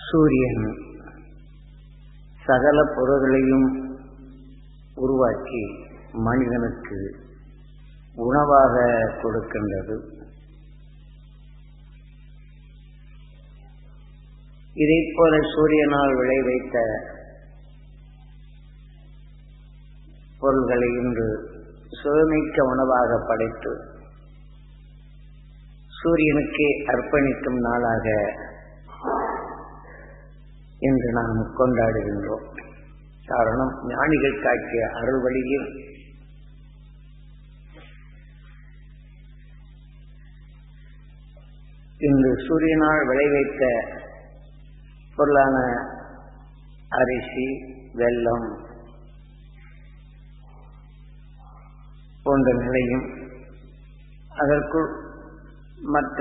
சூரியன் சகல பொருள்களையும் உருவாக்கி மனிதனுக்கு உணவாக கொடுக்கின்றது இதைப் போல சூரியனால் விளைவைத்த பொருள்களை இன்று சுகமிக்க உணவாக படைத்து சூரியனுக்கே அர்ப்பணிக்கும் நாளாக இன்று நாம் கொண்டாடுகின்றோம் காரணம் ஞானிகள் காட்டிய அருள் வழியில் இன்று சூரியனால் விளைவைத்த பொருளான அரிசி வெல்லம் போன்ற நிலையும் அதற்குள் மற்ற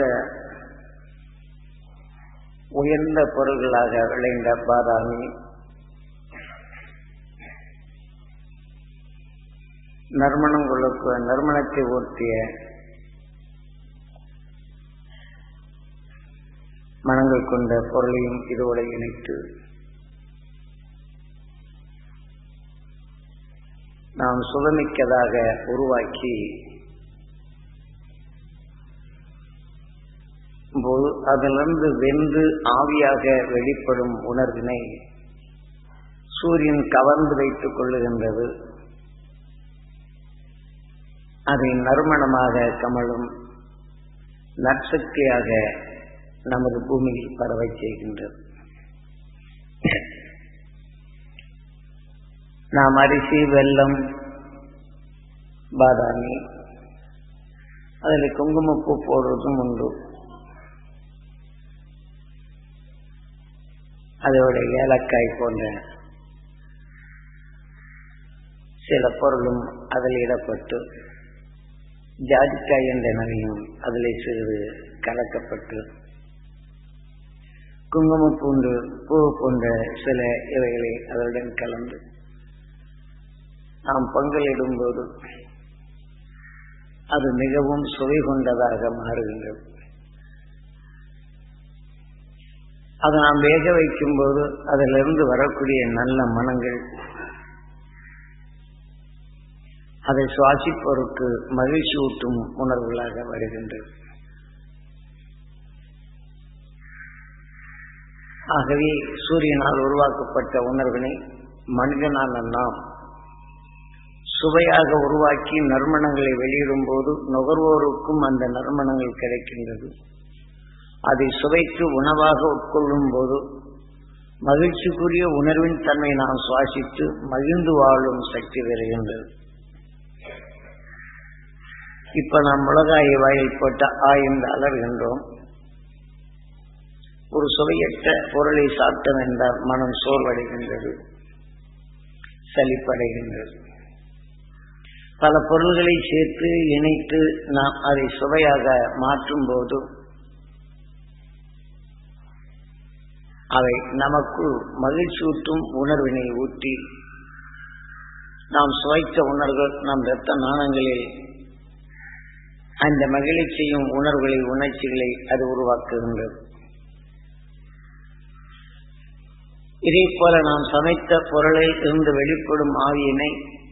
உயர்ந்த பொருள்களாக விளைந்த பாதாமி நறுமணங்களுக்கு நறுமணத்தை ஊற்றிய மனங்கள் கொண்ட பொருளையும் இதோடு இணைத்து நாம் சுகமிக்கதாக உருவாக்கி போது அதிலிருந்து வென்று ஆவியாக வெளிப்படும் உணர்வினை சூரியன் கவர்ந்து வைத்துக் கொள்ளுகின்றது அதை நறுமணமாக கமலும் நற்சக்தியாக நமது பூமியில் பரவை செய்கின்றது நாம் அரிசி வெல்லம் பாதாமி அதில் குங்குமப்பூ போடுறதும் உண்டு அதோட ஏலக்காய் போன்ற சில பொருளும் அதில் இடப்பட்டு ஜாதிக்காய் என்ற நகையும் அதில் சிறிது கலக்கப்பட்டு குங்குமப்பூண்டு பூ போன்ற சில இவைகளை அதனுடன் கலந்து நாம் பொங்கலிடும் போது அது மிகவும் சுவை கொண்டதாக மாறுகின்றது அதை நாம் வேக வைக்கும் போது அதிலிருந்து வரக்கூடிய நல்ல மனங்கள் அதை சுவாசிப்போருக்கு மகிழ்ச்சி ஊட்டும் உணர்வுகளாக வருகின்றது ஆகவே சூரியனால் உருவாக்கப்பட்ட உணர்வினை மனிதனான நாம் சுவையாக உருவாக்கி நறுமணங்களை வெளியிடும் போது நுகர்வோருக்கும் அந்த நறுமணங்கள் கிடைக்கின்றது அதை சுவைத்து உணவாக உட்கொள்ளும் போது மகிழ்ச்சிக்குரிய உணர்வின் தன்மை நாம் சுவாசித்து மகிழ்ந்து வாழும் சக்தி பெறுகின்றது இப்ப நாம் மிளகாயை வாயில் போட்ட ஆ என்று அலர்கின்றோம் ஒரு சுவையற்ற பொருளை சாப்பிட்டோம் என்றால் மனம் சோர்வடைகின்றது சலிப்படைகின்றது பல பொருள்களை சேர்த்து இணைத்து நாம் அதை சுவையாக மாற்றும் போது அவை நமக்கு மகிழ்ச்சியூட்டும் உணர்வினை ஊட்டி நாம் சுவைத்த உணர்வுகள் நம் இரத்த நாணங்களில் அந்த மகிழ்ச்சியும் உணர்வுகளை உணர்ச்சிகளை அது உருவாக்குகின்றது இதே போல நாம் சமைத்த பொருளில் இருந்து வெளிப்படும் ஆவியினை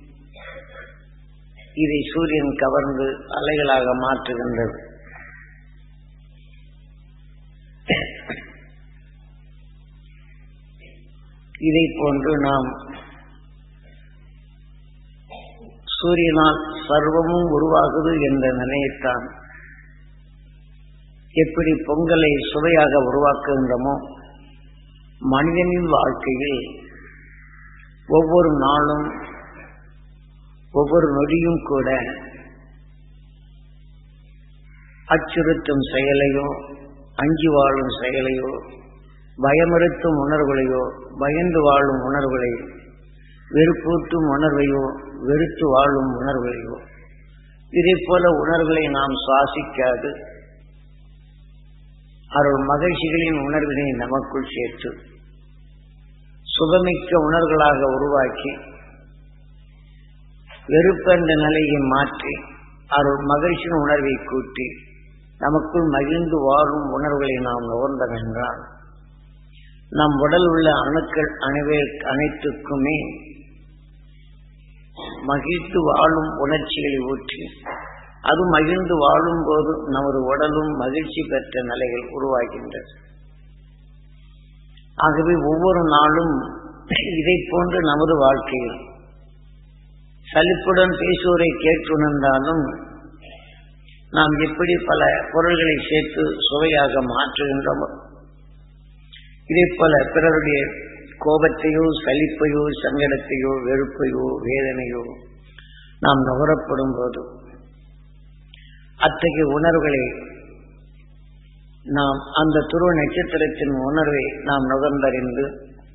இதை சூரியன் கவர்ந்து அலைகளாக மாற்றுகின்றது இதை போன்று நாம் சூரியனால் சர்வமும் உருவாகுது என்ற நிலையத்தான் எப்படி பொங்கலை சுவையாக உருவாக்குகின்றமோ மனிதனின் வாழ்க்கையில் ஒவ்வொரு நாளும் ஒவ்வொரு நொடியும் கூட அச்சுறுத்தும் செயலையோ அஞ்சு வாழும் செயலையோ பயமுறுத்தும் உணர்வுகளையோ பயந்து வாழும் உணர்வுகளை வெறுப்பூட்டும் உணர்வையோ வெறுத்து வாழும் உணர்வுகளையோ இதே போல உணர்வுகளை நாம் சுவாசிக்காது அருள் மகிழ்ச்சிகளின் உணர்வினை நமக்குள் சேர்த்து சுகமிக்க உணர்வுகளாக உருவாக்கி வெறுப்பென்ற நிலையை மாற்றி அருள் மகிழ்ச்சியின் உணர்வை கூட்டி நமக்குள் மகிழ்ந்து வாழும் உணர்வுகளை நாம் நுகர்ந்தோம் என்றால் நம் உடல் உள்ள அணுக்கள் அணுவே அனைத்துக்குமே மகிழ்ந்து வாழும் உணர்ச்சிகளை ஊற்றி அது மகிழ்ந்து வாழும் போது நமது உடலும் மகிழ்ச்சி பெற்ற நிலைகள் உருவாகின்றது ஆகவே ஒவ்வொரு நாளும் இதை போன்று நமது வாழ்க்கையில் சலிப்புடன் பேசுவோரை கேட்டுணர்ந்தாலும் நாம் எப்படி பல பொருள்களை சேர்த்து சுவையாக மாற்றுகின்றோமோ இதே போல பிறருடைய கோபத்தையோ சலிப்பையோ சங்கடத்தையோ வெறுப்பையோ வேதனையோ நாம் நுகரப்படும் போது அத்தகைய உணர்வுகளை நாம் அந்த துருவ நட்சத்திரத்தின் உணர்வை நாம் நுகர்ந்தறிந்து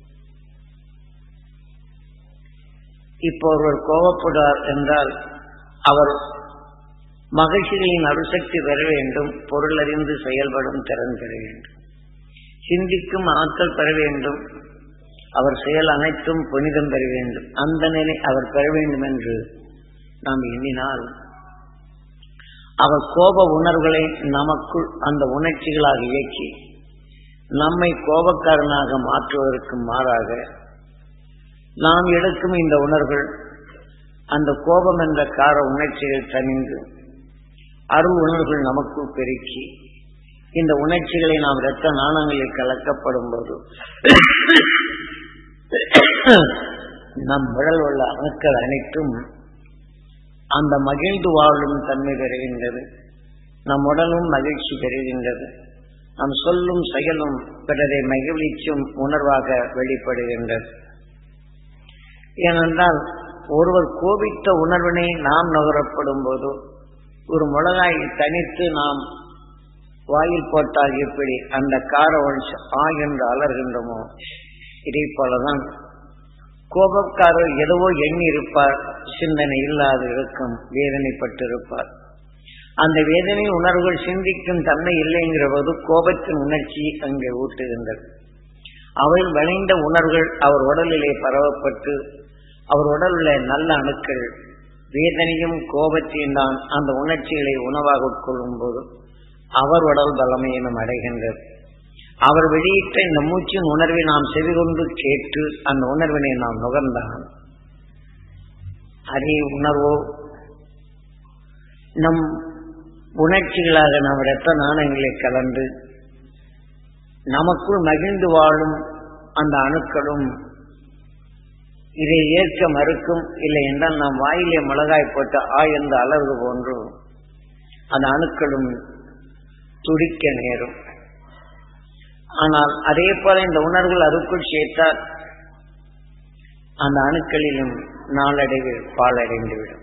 இப்போ ஒருவர் கோபப்படுவார் என்றால் அவர் மகிழ்ச்சிகளின் அருசக்தி பெற வேண்டும் பொருள் அறிந்து செயல்படும் திறன் பெற வேண்டும் சிந்திக்கும் ஆற்றல் பெற வேண்டும் அவர் செயல் அனைத்தும் புனிதம் பெற வேண்டும் அந்த நிலை அவர் பெற வேண்டும் என்று நாம் எண்ணினால் அவர் கோப உணர்வுகளை நமக்குள் அந்த உணர்ச்சிகளாக இயக்கி நம்மை கோபக்காரனாக மாற்றுவதற்கு மாறாக நாம் எடுக்கும் இந்த உணர்வுகள் அந்த கோபம் என்ற கார உணர்ச்சிகள் தனிந்து அருள் உணர்வுகள் நமக்குள் பெருக்கி இந்த உணர்ச்சிகளை நாம் இரத்த நாணங்களில் கலக்கப்படும் போது நம் உடல் உள்ள அணுக்கள் அனைத்தும் அந்த மகிழ்ந்து வாழும் தன்மை பெறுகின்றது நம் உடலும் மகிழ்ச்சி பெறுகின்றது நம் சொல்லும் செயலும் பிறரை மகிழ்ச்சியும் உணர்வாக வெளிப்படுகின்றது ஏனென்றால் ஒருவர் கோபித்த உணர்வினை நாம் நுகரப்படும் போது ஒரு மிளகாயை தனித்து நாம் வாயில் போட்டால் எப்படி அந்த கார வம்சம் ஆ என்று அலர்கின்றமோ இதே போலதான் கோபக்காரர் எதுவோ எண்ணி இருப்பார் சிந்தனை இல்லாது இருக்கும் வேதனைப்பட்டிருப்பார் அந்த வேதனை உணர்வுகள் சிந்திக்கும் தன்மை இல்லைங்கிற போது கோபத்தின் உணர்ச்சி அங்கே ஊட்டுகின்றது அவை விளைந்த உணர்வுகள் அவர் உடலிலே பரவப்பட்டு அவர் உடலுள்ள நல்ல அணுக்கள் வேதனையும் கோபத்தையும் தான் அந்த உணர்ச்சிகளை உணவாக உட்கொள்ளும் போது அவர் உடல் பலமையினும் அடைகின்றது அவர் வெளியிட்ட இந்த மூச்சின் உணர்வை நாம் செவிகொண்டு கேட்டு அந்த உணர்வினை நாம் நுகர்ந்தான் அதே உணர்வோ நம் உணர்ச்சிகளாக நம் இரத்த நாணயங்களை கலந்து நமக்குள் மகிழ்ந்து வாழும் அந்த அணுக்களும் இதை ஏற்க மறுக்கும் இல்லை என்றால் நாம் வாயிலே மிளகாய் போட்ட ஆ என்ற அலர்வு போன்று அந்த அணுக்களும் துடிக்க நேரும் ஆனால் அதே போல இந்த உணர்வுகள் அதுக்குள் சேர்த்தால் அந்த அணுக்களிலும் நாளடைவில் பாலடைந்துவிடும்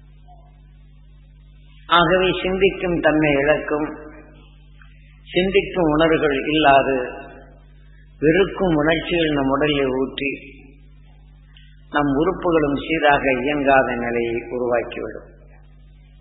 ஆகவே சிந்திக்கும் தன்மை இழக்கும் சிந்திக்கும் உணர்வுகள் இல்லாது வெறுக்கும் உணர்ச்சிகள் நம் உடலில் ஊற்றி நம் உறுப்புகளும் சீராக இயங்காத நிலையை உருவாக்கிவிடும்